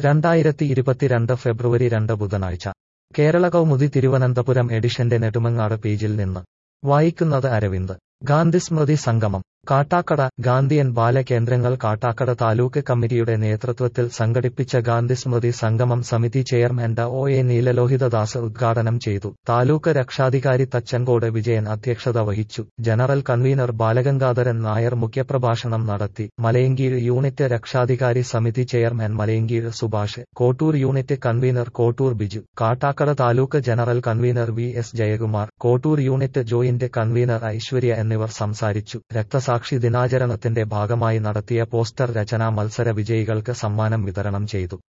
രണ്ടായിരത്തി ഇരുപത്തിരണ്ട് ഫെബ്രുവരി രണ്ട് ബുധനാഴ്ച കേരള കൗമുദി തിരുവനന്തപുരം എഡിഷന്റെ നെടുമങ്ങാട് പേജിൽ നിന്ന് വായിക്കുന്നത് അരവിന്ദ് ഗാന്ധി സ്മൃതി സംഗമം കാട്ടാക്കട ഗാന്ധിയൻ ബാലകേന്ദ്രങ്ങൾ കാട്ടാക്കട താലൂക്ക് കമ്മിറ്റിയുടെ നേതൃത്വത്തിൽ സംഘടിപ്പിച്ച ഗാന്ധി സ്മൃതി സംഗമം സമിതി ചെയർമാൻ ഡ ഒ എ നീലലോഹിതദാസ് ഉദ്ഘാടനം ചെയ്തു താലൂക്ക് രക്ഷാധികാരി തച്ചങ്കോട് വിജയൻ അധ്യക്ഷത വഹിച്ചു ജനറൽ കൺവീനർ ബാലഗംഗാധരൻ നായർ മുഖ്യപ്രഭാഷണം നടത്തി മലയങ്കീഴ് യൂണിറ്റ് രക്ഷാധികാരി സമിതി chairman Malayinkeezh Subhash Kottoor unit convener Kottoor Biju Kattakada taluk general convener V S Jayakumar Kottoor unit joint convener Aishwarya എന്നിവർ സംസാരിച്ചു രക്തസാക്ഷി ദിനാചരണത്തിന്റെ ഭാഗമായി നടത്തിയ പോസ്റ്റർ രചനാ മത്സര വിജയികൾക്ക് സമ്മാനം വിതരണം ചെയ്തു